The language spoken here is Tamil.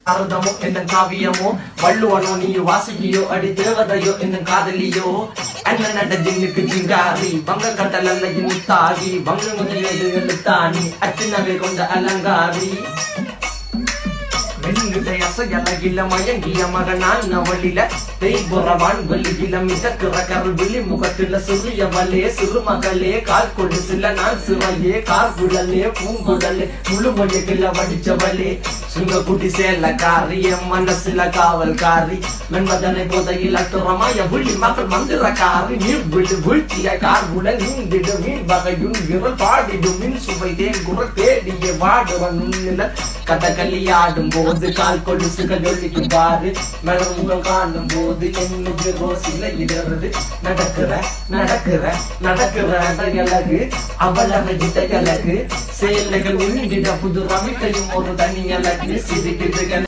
அறுதமோ என்ன காவியமோ வள்ளுவனோ நீ வாசுகியோ அடி தேவதையோ என்ன காதலியோ அண்ணன் நட ஜின்னுக்கு ஜிங்காரி வங்க கடலல்ல இனித்தாகி வங்க முதலியது எழுத்தாணி அச்சினவை கொண்ட அலங்காரி வெண்கிட்ட அசையலகில மயங்கிய மகனான் நவளில தேய்புறவான் வெளியில மிதக்கிற கருவிழி முகத்தில சிறியவளே சிறுமகளே கால் கொண்டு சில நான் சிறையே கார்குழலே பூங்குழலே முழுமொழிகள வடிச்சவளே சுங்கக்குட்டி சேலக்காரி என் மனசுல காவல்காரி மென்மதனை போதையில் அத்துறமாய விழி மகள் மந்திரக்காரி நீர் விழி வீழ்ச்சிய கார்குழல் நீந்திடு மீன் வகையுன் விரல் பாடிடும் மின் சுவை தேங்குற தேடிய வாடுவ நுண்ணில கதகளி ஆடும் போது கால் கொலுசுகள் ஒழிக்கும் பாரு மலர்முகம் காணும் போது என்னுடைய ரோசில இடறது நடக்கிற நடக்கிற நடக்கிற அழகு அவளக இடையழகு செயல்கள் உருண்டிட புது ரவிக்கையும் ஒரு தனி அழகு சிரிக்குதுகள்